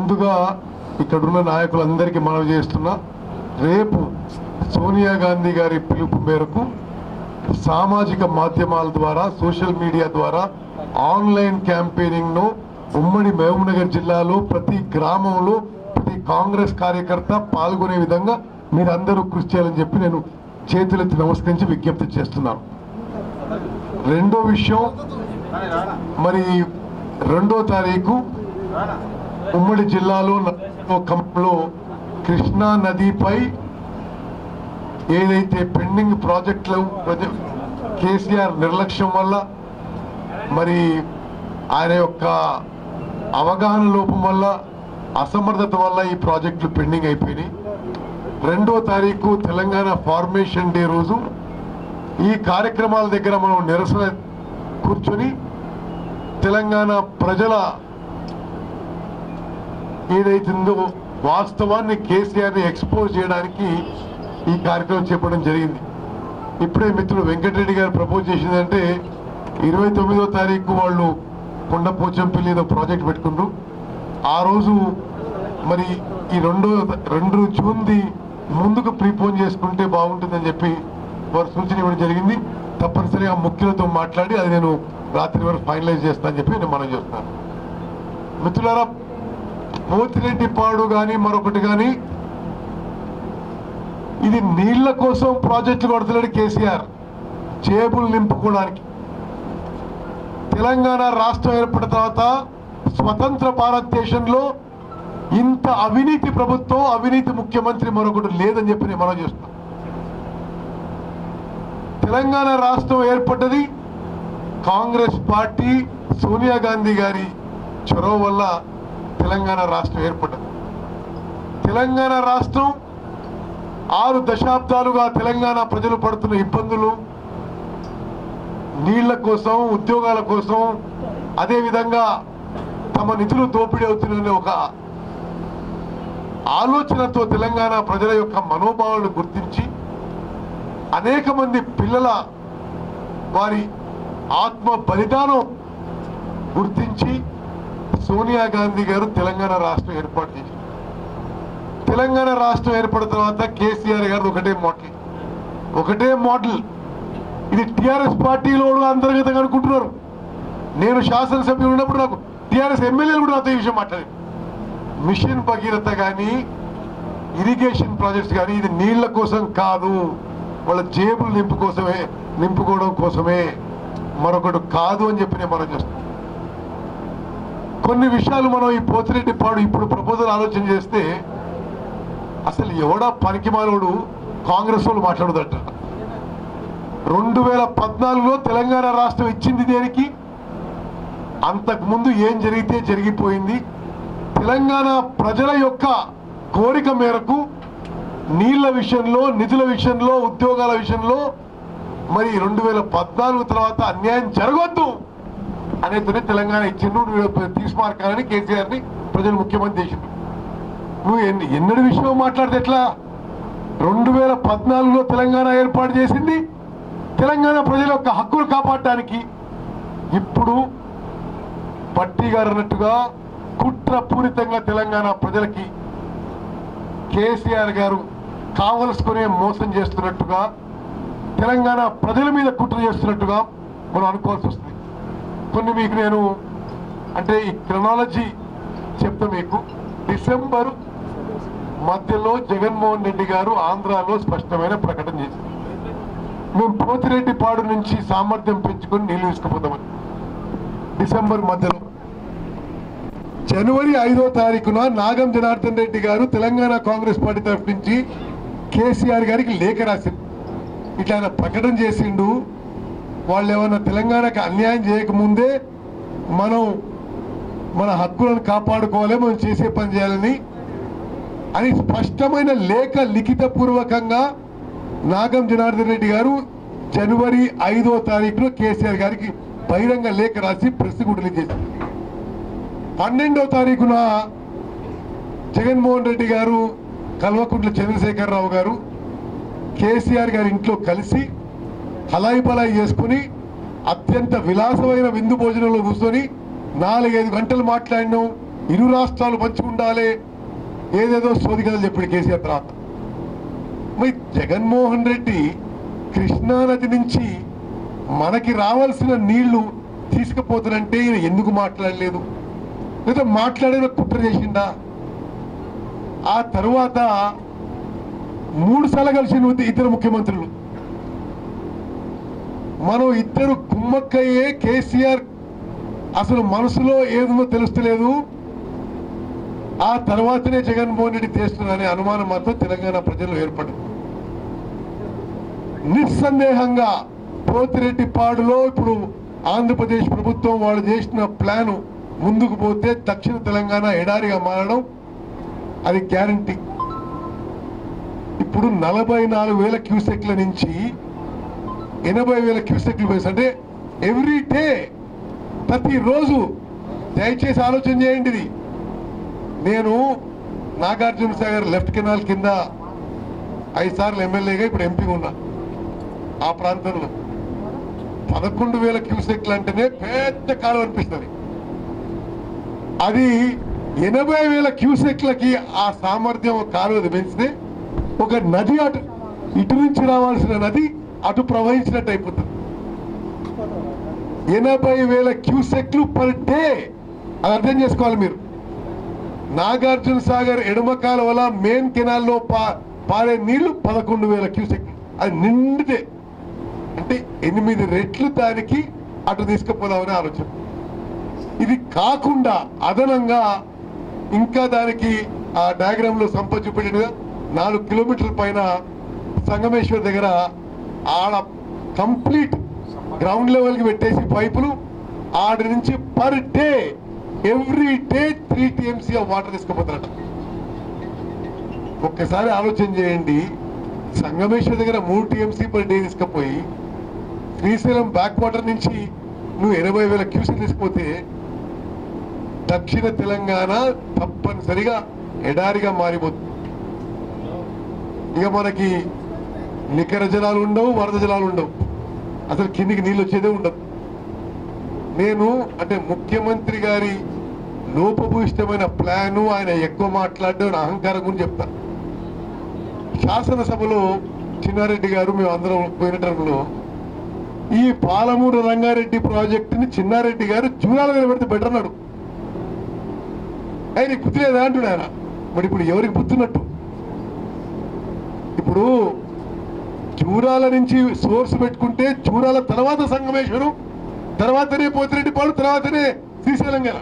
ముందుగా ఇక్కడున్న నాయకులందరికీ మనవి చేస్తున్నా రేపు సోనియా గాంధీ గారి పిలుపు మేరకు సామాజిక మాధ్యమాల ద్వారా సోషల్ మీడియా ద్వారా ఆన్లైన్ క్యాంపెయినింగ్ ను ఉమ్మడి మహబూబ్నగర్ జిల్లాలో ప్రతి గ్రామంలో ప్రతి కాంగ్రెస్ కార్యకర్త పాల్గొనే విధంగా మీరందరూ కృషి చేయాలని చెప్పి నేను చేతులెత్తి నమస్కరించి విజ్ఞప్తి చేస్తున్నాను రెండో విషయం మరి రెండో తారీఖు ఉమ్మడి జిల్లాలో నల్గొండ ఖమ్మంలో కృష్ణా నదిపై ఏదైతే పెండింగ్ ప్రాజెక్టులు ప్రజ- కేసీఆర్ నిర్లక్ష్యం వల్ల మరి ఆయన యొక్క అవగాహన లోపం వల్ల అసమర్థత వల్ల ఈ ప్రాజెక్టులు పెండింగ్ అయిపోయినాయి రెండో తారీఖు తెలంగాణ ఫార్మేషన్ డే రోజు ఈ కార్యక్రమాల దగ్గర మనం నిరసన కూర్చొని తెలంగాణ ప్రజల ఏదైతుందో వాస్తవాన్ని కేసీఆర్ని ఎక్స్పోజ్ చేయడానికి ఈ కార్యక్రమం చేపట్టడం జరిగింది ఇప్పుడే మిత్రుడు వెంకటరెడ్డి గారు ప్రపోజ్ చేసిందంటే ఇరవై తొమ్మిదో తారీఖు వాళ్ళు కొండపోచంపల్లి ఏదో ప్రాజెక్ట్ పెట్టుకుండ్రు ఆ రోజు మరి ఈ రెండో రెండు జూన్ది ముందుకు ప్రీపోన్ చేసుకుంటే బాగుంటుందని చెప్పి వారు సూచన ఇవ్వడం జరిగింది తప్పనిసరిగా ముఖ్యులతో మాట్లాడి అది నేను రాత్రి వరకు ఫైనలైజ్ చేస్తానని చెప్పి నేను మనం చేస్తున్నాను మిత్రులారా పోతిరెడ్డి పాడు కానీ మరొకటి కానీ ఇది నీళ్ల కోసం ప్రాజెక్టులు కొడుతున్నాడు కేసీఆర్ జేబులు నింపుకోవడానికి తెలంగాణ రాష్ట్రం ఏర్పడిన తర్వాత స్వతంత్ర భారతదేశంలో ఇంత అవినీతి ప్రభుత్వం అవినీతి ముఖ్యమంత్రి మరొకటి లేదని చెప్పి నేను మనం చేస్తున్నాను తెలంగాణ రాష్ట్రం ఏర్పడ్డది కాంగ్రెస్ పార్టీ సోనియా గాంధీ గారి చొరవ వల్ల తెలంగాణ రాష్ట్రం ఏర్పడ్డది తెలంగాణ రాష్ట్రం ఆరు దశాబ్దాలుగా తెలంగాణ ప్రజలు పడుతున్న ఇబ్బందులు నీళ్ల కోసం ఉద్యోగాల కోసం అదేవిధంగా తమ నిధులు దోపిడీ అవుతున్న ఒక ఆలోచనతో తెలంగాణ ప్రజల యొక్క మనోభావాలను గుర్తించి అనేక మంది పిల్లల వారి ఆత్మ బలిదానం గుర్తించి సోనియా గాంధీ గారు తెలంగాణ రాష్ట్రం ఏర్పాటు చేశారు తెలంగాణ రాష్ట్రం ఏర్పడిన తర్వాత కేసీఆర్ గారు ఒకటే మోడల్ ఒకటే మోడల్ ఇది టిఆర్ఎస్ పార్టీలో కూడా అంతర్గతంగా అనుకుంటున్నారు నేను శాసనసభ్యులు ఉన్నప్పుడు నాకు టిఆర్ఎస్ ఎమ్మెల్యేలు కూడా నాతో ఈ విషయం మాట్లాడారు మిషన్ భగీరథ కానీ ఇరిగేషన్ ప్రాజెక్ట్స్ కానీ ఇది నీళ్ల కోసం కాదు వాళ్ళ జేబులు నింపు కోసమే నింపుకోవడం కోసమే మరొకటి కాదు అని చెప్పి నేను మనం చేస్తాం కొన్ని విషయాలు మనం ఈ పోతిరెడ్డి పాడు ఇప్పుడు ప్రపోజల్ ఆలోచన చేస్తే అసలు ఎవడా పనికిమాలోడు కాంగ్రెస్ వాళ్ళు మాట్లాడదట రెండు వేల పద్నాలుగులో తెలంగాణ రాష్ట్రం ఇచ్చింది దేనికి అంతకుముందు ఏం జరిగితే జరిగిపోయింది తెలంగాణ ప్రజల యొక్క కోరిక మేరకు నీళ్ల విషయంలో నిధుల విషయంలో ఉద్యోగాల విషయంలో మరి రెండు వేల పద్నాలుగు తర్వాత అన్యాయం జరగొద్దు అనేది తెలంగాణ ఇచ్చిండ్రు నువ్వు తీసుమార్కాలని కేసీఆర్ ని ప్రజలు ముఖ్యమంత్రి చేసిండ్రు నువ్వు ఎన్ని ఎన్నడి విషయం మాట్లాడితే ఎట్లా రెండు వేల పద్నాలుగులో తెలంగాణ ఏర్పాటు చేసింది తెలంగాణ ప్రజల యొక్క హక్కులు కాపాడటానికి ఇప్పుడు పట్టి గారు అన్నట్టుగా కుట్రపూరితంగా తెలంగాణ ప్రజలకి కేసీఆర్ గారు కావలసుకునే మోసం చేస్తున్నట్టుగా తెలంగాణ ప్రజల మీద కుట్ర చేస్తున్నట్టుగా మనం అనుకోవాల్సి వస్తుంది కొన్ని మీకు నేను అంటే ఈ క్రొనాలజీ చెప్తా మీకు డిసెంబర్ మధ్యలో జగన్మోహన్ రెడ్డి గారు ఆంధ్రాలో స్పష్టమైన ప్రకటన చేశారు మేము పోతిరెడ్డి పాడు నుంచి సామర్థ్యం పెంచుకొని నీళ్లు తీసుకుపోతామని డిసెంబర్ మధ్యలో జనవరి ఐదో తారీఖున నాగం జనార్దన్ రెడ్డి గారు తెలంగాణ కాంగ్రెస్ పార్టీ తరఫు నుంచి కేసీఆర్ గారికి లేఖ రాసిండు ఇట్లా ఆయన ప్రకటన చేసిండు వాళ్ళు ఏమన్నా తెలంగాణకి అన్యాయం చేయకముందే మనం మన హక్కులను కాపాడుకోవాలి మనం చేసే పని చేయాలని అని స్పష్టమైన లేఖ లిఖిత పూర్వకంగా నాగం జనార్దన్ రెడ్డి గారు జనవరి ఐదో తారీఖులో కేసీఆర్ గారికి బహిరంగ లేఖ రాసి ప్రెస్ రిలీజ్ చేశారు పన్నెండో తారీఖున జగన్మోహన్ రెడ్డి గారు కల్వకుంట్ల చంద్రశేఖరరావు గారు కేసీఆర్ గారి ఇంట్లో కలిసి హలాయి పలాయి చేసుకుని అత్యంత విలాసమైన విందు భోజనంలో కూర్చొని నాలుగైదు గంటలు మాట్లాడినాం ఇరు రాష్ట్రాలు మంచిగా ఉండాలి ఏదేదో సోది కథలు చెప్పాడు కేసీఆర్ తర్వాత మరి జగన్మోహన్ రెడ్డి కృష్ణానది నుంచి మనకి రావాల్సిన నీళ్లు తీసుకుపోతానంటే ఈయన ఎందుకు మాట్లాడలేదు లేదా మాట్లాడిన కుట్ర చేసిండా ఆ తరువాత మూడు సార్లు కలిసిన ఇద్దరు ముఖ్యమంత్రులు మనం ఇద్దరు గుమ్మక్కయ్యే కేసీఆర్ అసలు మనసులో ఏదో తెలుస్తలేదు ఆ తర్వాతనే జగన్మోహన్ రెడ్డి చేస్తున్నారనే అనుమానం మాత్రం తెలంగాణ ప్రజల్లో ఏర్పడింది నిస్సందేహంగా పోతిరెడ్డి పాడులో ఇప్పుడు ఆంధ్రప్రదేశ్ ప్రభుత్వం వాళ్ళు చేసిన ప్లాను ముందుకు పోతే దక్షిణ తెలంగాణ ఎడారిగా మారడం అది గ్యారంటీ ఇప్పుడు నలభై నాలుగు వేల క్యూసెక్ల నుంచి ఎనభై వేల క్యూసెక్లు వేసి అంటే ఎవ్రీ డే ప్రతిరోజు దయచేసి ఆలోచన చేయండి ఇది నేను నాగార్జున సాగర్ లెఫ్ట్ కెనాల్ కింద ఐదు సార్లు ఎమ్మెల్యేగా ఇప్పుడు ఎంపీగా ఉన్నా ఆ ప్రాంతంలో పదకొండు వేల క్యూసెక్లు అంటేనే పెద్ద కాలం అనిపిస్తుంది అది ఎనభై వేల క్యూసెక్లకి ఆ సామర్థ్యం కాలువ పెంచితే ఒక నది అటు ఇటు నుంచి రావాల్సిన నది అటు ప్రవహించినట్టు అయిపోతుంది ఎనభై వేల క్యూసెక్లు పర్ డే అది అర్థం చేసుకోవాలి మీరు నాగార్జున సాగర్ ఎడమ కాలువల మెయిన్ కెనాల్లో పా పారే నీళ్లు పదకొండు వేల క్యూసెక్ అది నిండితే అంటే ఎనిమిది రెట్లు దానికి అటు తీసుకుపోదామనే ఆలోచన ఇది కాకుండా అదనంగా ఇంకా దానికి ఆ డయాగ్రామ్ లో సంపద చూపెట్టినగా నాలుగు కిలోమీటర్ల పైన సంగమేశ్వర్ దగ్గర ఆడ కంప్లీట్ గ్రౌండ్ లెవెల్ కి పెట్టేసి పైపులు ఆడ నుంచి per day every day three TMC of water తీసుకుపోతారట ఒక్కసారి ఆలోచన చేయండి సంగమేశ్వర్ దగ్గర మూడు టీఎంసీ పర్ డే తీసుకుపోయి శ్రీశైలం బ్యాక్ వాటర్ నుంచి నువ్వు ఎనభై వేల క్యూసీ తీసుకుపోతే దక్షిణ తెలంగాణ తప్పనిసరిగా ఎడారిగా మారిపోతుంది ఇక మనకి నికర జలాలు ఉండవు వరద జలాలు ఉండవు అసలు కిందికి నీళ్ళు వచ్చేదే ఉండదు నేను అంటే ముఖ్యమంత్రి గారి లోపభూయిష్టమైన ప్లాను ఆయన ఎక్కువ మాట్లాడడం నా అహంకారం గురించి చెప్తా శాసనసభలో చిన్నారెడ్డి గారు మేము అందరం పోయిన టైంలో ఈ పాలమూరు రంగారెడ్డి ప్రాజెక్టుని చిన్నారెడ్డి గారు జూరాల మీద పెడితే బెటర్ అన్నాడు ఆయన బుద్ధి లేదా అంటుడు ఆయన మరి ఇప్పుడు ఎవరికి బుద్ధున్నట్టు ఇప్పుడు చూరాల నుంచి సోర్స్ పెట్టుకుంటే చూరాల తర్వాత సంగమేశ్వరం తర్వాతనే పోతిరెడ్డి పాడు తర్వాతనే శ్రీశైలం కదా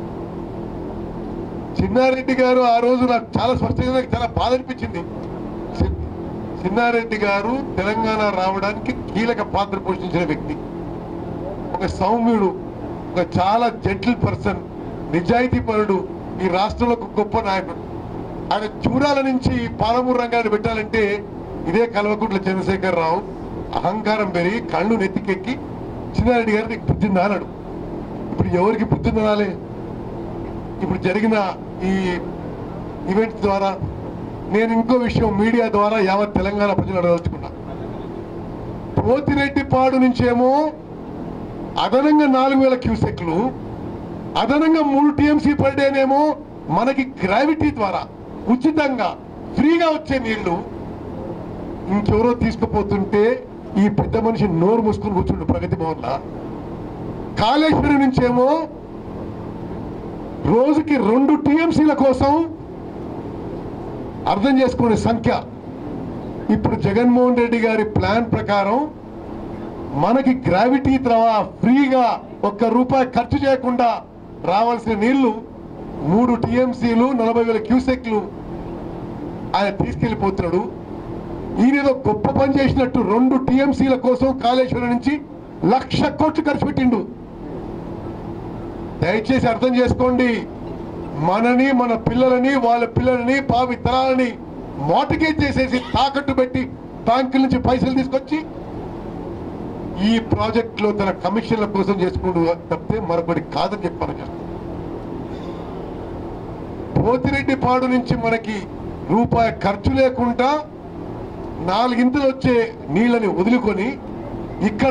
చిన్నారెడ్డి గారు ఆ రోజు నాకు చాలా స్పష్టంగా నాకు చాలా బాధ అనిపించింది చి- చిన్నారెడ్డి గారు తెలంగాణ రావడానికి కీలక పాత్ర పోషించిన వ్యక్తి ఒక సౌమ్యుడు ఒక చాలా జెంటిల్ పర్సన్ నిజాయితీ పరుడు ఈ రాష్ట్రంలో ఒక గొప్ప నాయకుడు ఆయన చూడాల నుంచి పాలమూరు రంగాన్ని పెట్టాలంటే ఇదే కల్వకుంట్ల చంద్రశేఖర్ రావు అహంకారం పెరిగి కళ్ళు నెత్తికెక్కి చిన్నారెడ్డి గారు నీకు బుద్ధి అన్నాడు ఇప్పుడు ఎవరికి బుద్ధి నాలే ఇప్పుడు జరిగిన ఈ ఈవెంట్స్ ద్వారా నేను ఇంకో విషయం మీడియా ద్వారా యావత్ తెలంగాణ ప్రజలు అడగదలుచుకున్నా పోతిరెడ్డిపాడు నుంచేమో అదనంగా నాలుగు వేల క్యూసెక్లు అదనంగా మూడు టీఎంసీ పర్ డేనేమో మనకి గ్రావిటీ ద్వారా ఉచితంగా ఫ్రీగా వచ్చే నీళ్లు ఇంకెవరో తీసుకుపోతుంటే ఈ పెద్ద మనిషి నోరు మూసుకుని కూర్చుండు ప్రగతి భవన్లా కాళేశ్వరం నుంచేమో రోజుకి రెండు టీఎంసీల కోసం అర్థం చేసుకునే సంఖ్య ఇప్పుడు జగన్మోహన్ రెడ్డి గారి ప్లాన్ ప్రకారం మనకి గ్రావిటీ ద్వారా ఫ్రీగా ఒక్క రూపాయి ఖర్చు చేయకుండా రావాల్సిన నీళ్లు మూడు టీఎంసీలు నలభై వేల క్యూసెక్లు ఆయన తీసుకెళ్లిపోతున్నాడు ఈయనేదో గొప్ప పని చేసినట్టు రెండు టీఎంసీల కోసం కాళేశ్వరం నుంచి లక్ష కోట్లు ఖర్చు పెట్టిండు దయచేసి అర్థం చేసుకోండి మనని మన పిల్లలని వాళ్ళ పిల్లలని పావి తరాలని మోటగేజ్ చేసేసి తాకట్టు పెట్టి బ్యాంకుల నుంచి పైసలు తీసుకొచ్చి ఈ ప్రాజెక్ట్ లో తన కమిషన్ల కోసం చేసుకుంటూ తప్పితే మరొకటి కాదని చెప్పాను నేను. పోతిరెడ్డి పాడు నుంచి మనకి రూపాయి ఖర్చు లేకుండా నాలుగింతలు వచ్చే నీళ్ళని వదులుకొని ఇక్కడ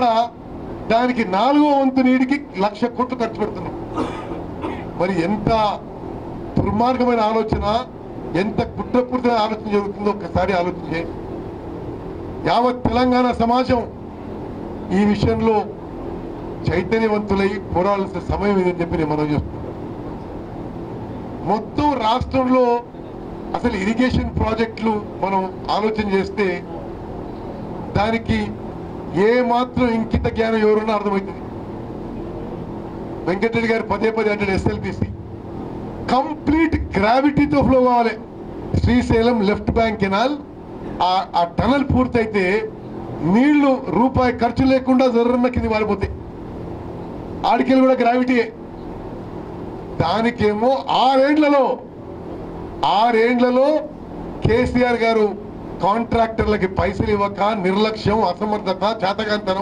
దానికి నాలుగో వంతు నీటికి లక్ష కోట్లు ఖర్చు పెడుతున్నాం మరి ఎంత దుర్మార్గమైన ఆలోచన ఎంత కుట్రపూరితమైన ఆలోచన జరుగుతుందో ఒక్కసారి ఆలోచన చేయండి యావత్ తెలంగాణ సమాజం ఈ విషయంలో చైతన్యవంతులై పోరాడాల్సిన సమయం ఇదని చెప్పి నేను మనం చేస్తున్నాను మొత్తం రాష్ట్రంలో అసలు ఇరిగేషన్ ప్రాజెక్టులు మనం ఆలోచన చేస్తే దానికి ఏ మాత్రం ఇంకిత జ్ఞానం ఎవరున్నా అర్థమవుతుంది వెంకటరెడ్డి గారు పదే పదే అంటే ఎస్ఎల్బిసి కంప్లీట్ గ్రావిటీతో ఫ్లో కావాలి శ్రీశైలం లెఫ్ట్ బ్యాంక్ కెనాల్ ఆ- ఆ టనల్ పూర్తయితే నీళ్లు రూపాయి ఖర్చు లేకుండా జర్రన్న కింద మారిపోతాయి ఆడికెళ్ళి కూడా గ్రావిటీయే దానికేమో ఆరేండ్లలో ఆరేండ్లలో కేసీఆర్ గారు కాంట్రాక్టర్లకి పైసలు ఇవ్వక నిర్లక్ష్యం అసమర్థత చేతకాంతనం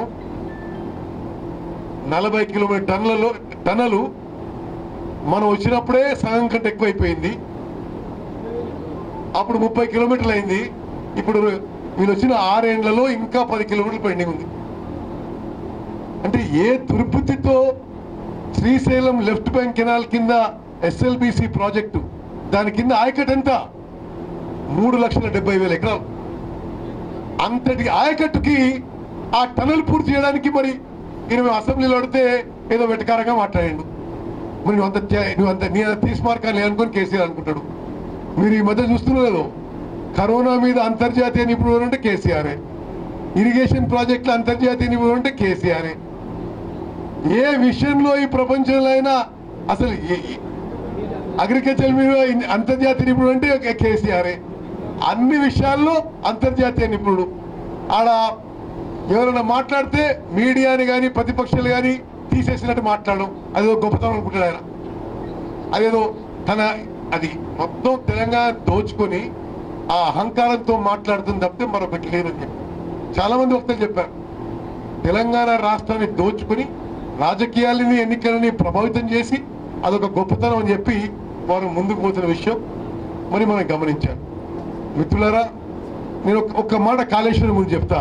నలభై కిలోమీటర్ టన్నులలో టన్నులు మనం వచ్చినప్పుడే సగం కంటే ఎక్కువైపోయింది అప్పుడు ముప్పై కిలోమీటర్లు అయింది ఇప్పుడు వీళ్ళు వచ్చిన ఆరేండ్లలో ఇంకా పది కిలోమీటర్లు పెండింగ్ ఉంది అంటే ఏ దుర్బుద్ధితో శ్రీశైలం లెఫ్ట్ బ్యాంక్ కెనాల్ కింద ఎస్ఎల్బిసి ప్రాజెక్టు దాని కింద ఆయకట్ ఎంత మూడు లక్షల డెబ్బై వేల ఎకరాలు అంతటి ఆయకట్టుకి ఆ టనల్ పూర్తి చేయడానికి మరి ఈయన మేము అసెంబ్లీలో అడితే ఏదో వెటకారంగా మాట్లాడిండు మరి నువ్వు అంత త్యా- నువ్వు అంత నీ అంత తీసుమార్కాలు అనుకొని కేసీఆర్ అనుకుంటాడు మీరు ఈ మధ్య చూస్తున్నారు కరోనా మీద అంతర్జాతీయ నిపుణులు అంటే కేసీఆరే ఇరిగేషన్ ప్రాజెక్టులు అంతర్జాతీయ నిపుణులు అంటే కేసీఆరే ఏ విషయంలో ఈ ప్రపంచంలో అయినా అసలు ఏ- అగ్రికల్చర్ మీద ఇన్- అంతర్జాతీయ నిపుణుడు అంటే ఒక కేసీఆర్ అన్ని విషయాల్లో అంతర్జాతీయ నిపుణుడు ఆడ ఎవరైనా మాట్లాడితే మీడియాని కానీ ప్రతిపక్షాలు కానీ తీసేసినట్టు మాట్లాడడం అదేదో గొప్పతనం అనుకుంటాడు ఆయన అదేదో తన అది మొత్తం తెలంగాణ దోచుకొని ఆ అహంకారంతో మాట్లాడుతుంది తప్పితే మరొకటి లేదని చెప్పి చాలా మంది వక్తలు చెప్పారు తెలంగాణ రాష్ట్రాన్ని దోచుకుని రాజకీయాలని ఎన్నికలని ప్రభావితం చేసి అదొక గొప్పతనం అని చెప్పి వారు ముందుకు పోతున్న విషయం మరి మనం గమనించాం మిత్రులారా నేను ఒక- ఒక్క మాట కాళేశ్వరం గురించి చెప్తా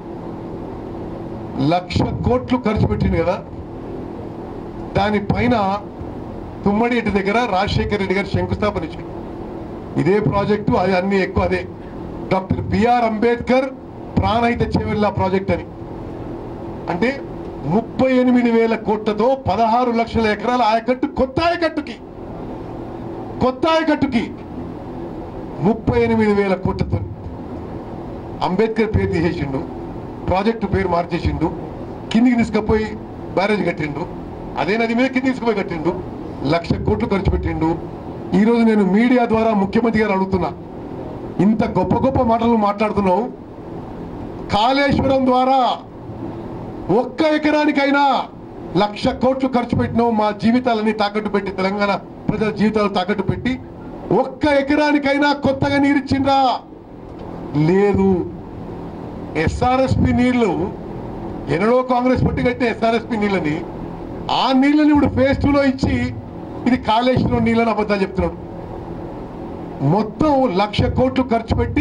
లక్ష కోట్లు ఖర్చు పెట్టింది కదా దానిపైన తుమ్మడి ఇంటి దగ్గర రాజశేఖర రెడ్డి గారు శంకుస్థాపన ఇచ్చారు ఇదే ప్రాజెక్టు అది అన్ని ఎక్కువ అదే doctor BR Ambedkar Pranahita Chevella project అని అంటే ముప్పై ఎనిమిది వేల కోట్లతో పదహారు లక్షల ఎకరాల ఆయకట్టు కొత్త ఆయకట్టుకి కొత్త ఆయకట్టుకి ముప్పై ఎనిమిది వేల కోట్లతో అంబేద్కర్ పేరు తీసేసిండు ప్రాజెక్టు పేరు మార్చేసిండు కిందికి తీసుకుపోయి బ్యారేజ్ కట్టిండు అదే నది మీద కిందికి తీసుకుపోయి కట్టిండు లక్ష కోట్లు ఖర్చు పెట్టిండు ఈ రోజు నేను మీడియా ద్వారా ముఖ్యమంత్రి గారు అడుగుతున్నా ఇంత గొప్ప గొప్ప మాటలు మాట్లాడుతున్నావు కాళేశ్వరం ద్వారా ఒక్క ఎకరానికైనా లక్ష కోట్లు ఖర్చు పెట్టినావు మా జీవితాలని తాకట్టు పెట్టి తెలంగాణ ప్రజల జీవితాలు తాకట్టు పెట్టి ఒక్క ఎకరానికైనా కొత్తగా నీరిచ్చిండ్రా లేదు ఎస్ఆర్ఎస్పి నీళ్లు ఎన్నడో కాంగ్రెస్ పట్టి కట్టిన ఎస్ఆర్ఎస్పి నీళ్ళని ఆ నీళ్ళని ఇప్పుడు ఫేజ్ టూలో ఇచ్చి ఇది కాళేశ్వరం నీళ్ళని అబద్ధాలు చెప్తున్నాడు మొత్తం లక్ష కోట్లు ఖర్చు పెట్టి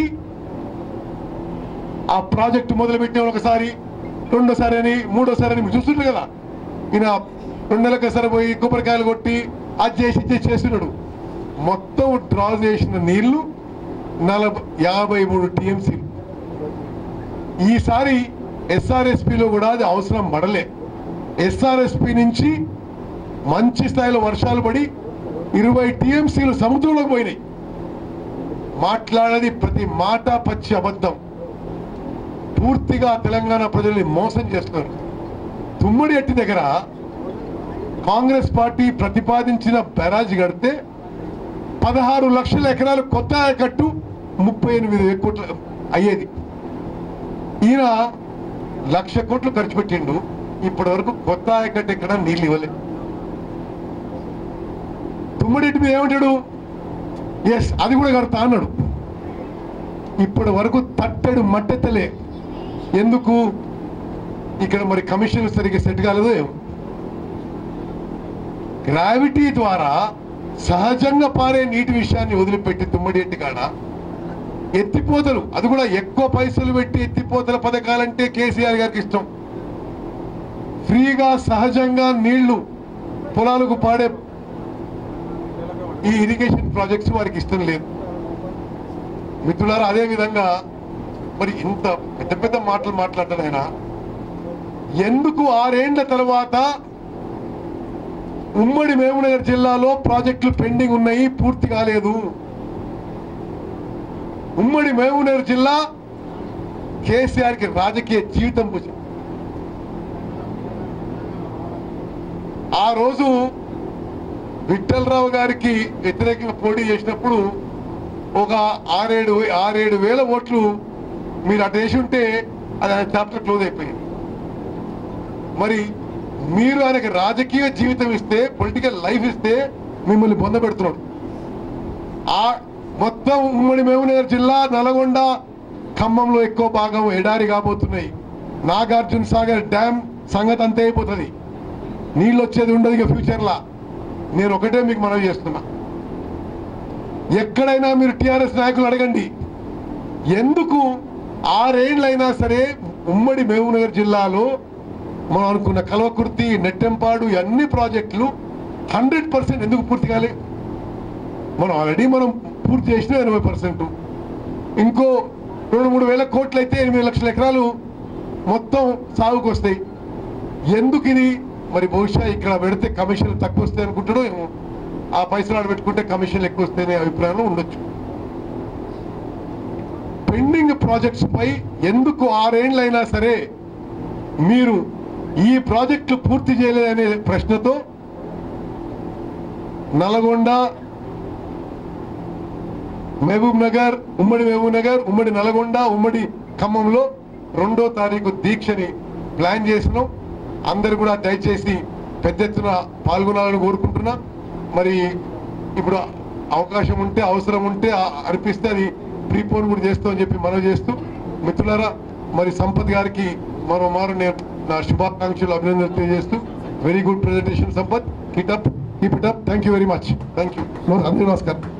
ఆ ప్రాజెక్టు మొదలు పెట్టిన ఒకసారి రెండోసారి అని మూడోసారి అని మీరు చూస్తుంటారు కదా ఈయన రెండు నెలలకు ఒకసారి పోయి కొబ్బరికాయలు కొట్టి అది చేసి ఇది చేసి చేస్తున్నాడు మొత్తం డ్రా చేసిన నీళ్లు నలభై యాభై మూడు టీఎంసీలు ఈసారి ఎస్ఆర్ఎస్పిలో కూడా అది అవసరం పడలే ఎస్ఆర్ఎస్పి నుంచి మంచి స్థాయిలో వర్షాలు పడి ఇరవై టీఎంసీలు సముద్రంలోకి పోయినాయి మాట్లాడేది ప్రతి మాట పచ్చి అబద్ధం పూర్తిగా తెలంగాణ ప్రజల్ని మోసం చేస్తున్నారు తుమ్మడి ఎట్టి దగ్గర కాంగ్రెస్ పార్టీ ప్రతిపాదించిన బ్యారాజ్ కడితే పదహారు లక్షల ఎకరాలు కొత్త ఆయకట్టు ముప్పై ఎనిమిది వేల కోట్ల అయ్యేది ఈయన లక్ష కోట్లు ఖర్చు పెట్టిండు ఇప్పటి వరకు కొత్త ఆయకట్టు ఎక్కడ నీళ్ళు ఇవ్వలే తుమ్మడెట్టి మీద ఏమంటాడు ఎస్ అది కూడా కడతా అన్నాడు ఇప్పటి వరకు తట్టెడు మట్టెత్తలే ఎందుకు ఇక్కడ మరి కమిషన్ సరిగ్గా సెట్ కాలేదో ఏమో గ్రావిటీ ద్వారా సహజంగా పారే నీటి విషయాన్ని వదిలిపెట్టి తుమ్మడేటి కాడ ఎత్తిపోతలు అది కూడా ఎక్కువ పైసలు పెట్టి ఎత్తిపోతల పథకాలంటే కేసీఆర్ గారికి ఇష్టం ఫ్రీగా సహజంగా నీళ్లు పొలాలకు పాడే ఈ ఇరిగేషన్ ప్రాజెక్ట్స్ వారికి ఇష్టం లేదు మిత్రులారా అదే విధంగా మరి ఇంత పెద్ద పెద్ద మాటలు మాట్లాడతాడు ఆయన ఎందుకు ఆరేండ్ల తర్వాత ఉమ్మడి మహబూబ్నగర్ జిల్లాలో ప్రాజెక్టులు పెండింగ్ ఉన్నాయి పూర్తి కాలేదు ఉమ్మడి మహబూబ్నగర్ జిల్లా కేసీఆర్ కి రాజకీయ జీవితం పూజ ఆ రోజు విఠలరావు గారికి వ్యతిరేకంగా పోటీ చేసినప్పుడు ఒక ఆరేడు ఆరేడు వేల ఓట్లు మీరు అటు వేసి ఉంటే అది ఆయన చాప్టర్ క్లోజ్ అయిపోయింది మరి మీరు ఆయనకి రాజకీయ జీవితం ఇస్తే పొలిటికల్ లైఫ్ ఇస్తే మిమ్మల్ని పొందబెడుతున్నాడు ఆ మొత్తం ఉమ్మడి మహబూబ్నగర్ జిల్లా నల్గొండ ఖమ్మంలో ఎక్కువ భాగం ఎడారి కాబోతున్నాయి నాగార్జున సాగర్ డ్యామ్ సంగతి అంతే అయిపోతుంది నీళ్ళు వచ్చేది ఉండదు ఇక ఫ్యూచర్లా నేను ఒకటే మీకు మనవి చేస్తున్నా ఎక్కడైనా మీరు టిఆర్ఎస్ నాయకులు అడగండి ఎందుకు ఆరేళ్లైనా సరే ఉమ్మడి మహబూబ్నగర్ జిల్లాలో మనం అనుకున్న కల్వకుర్తి నెట్టెంపాడు ఈ అన్ని ప్రాజెక్టులు హండ్రెడ్ పర్సెంట్ ఎందుకు పూర్తి కాలే మనం ఆల్రెడీ మనం పూర్తి చేసిన ఎనభై పర్సెంట్ ఇంకో రెండు మూడు వేల కోట్లు అయితే ఎనిమిది లక్షల ఎకరాలు మొత్తం సాగుకు వస్తాయి ఎందుకు ఇది మరి బహుశా ఇక్కడ పెడితే కమిషన్లు తక్కువ వస్తాయి అనుకుంటాడో ఏమో ఆ పైసలు ఆడ పెట్టుకుంటే కమిషన్లు ఎక్కువ వస్తాయనే అభిప్రాయం ఉండొచ్చు పెండింగ్ ప్రాజెక్ట్స్ పై ఎందుకు ఆరేండ్లైనా సరే మీరు ఈ ప్రాజెక్టులు పూర్తి చేయలేదనే ప్రశ్నతో నల్గొండ మహబూబ్ నగర్ ఉమ్మడి మహబూబ్ నగర్ ఉమ్మడి నల్గొండ ఉమ్మడి ఖమ్మంలో రెండో తారీఖు దీక్షని ప్లాన్ చేసినాం అందరు కూడా దయచేసి పెద్ద ఎత్తున పాల్గొనాలని కోరుకుంటున్నా మరి ఇప్పుడు అవకాశం ఉంటే అవసరం ఉంటే ఆ- అనిపిస్తే అది ప్రీపోన్ కూడా చేస్తామని చెప్పి మనవి చేస్తూ మిత్రులారా మరి సంపత్ గారికి మరో మారు నేను నా శుభాకాంక్షలు అభినందనలు తెలియజేస్తూ very good presentation Sampath keep it up keep it up thank you very much thank you అందరికీ నమస్కారం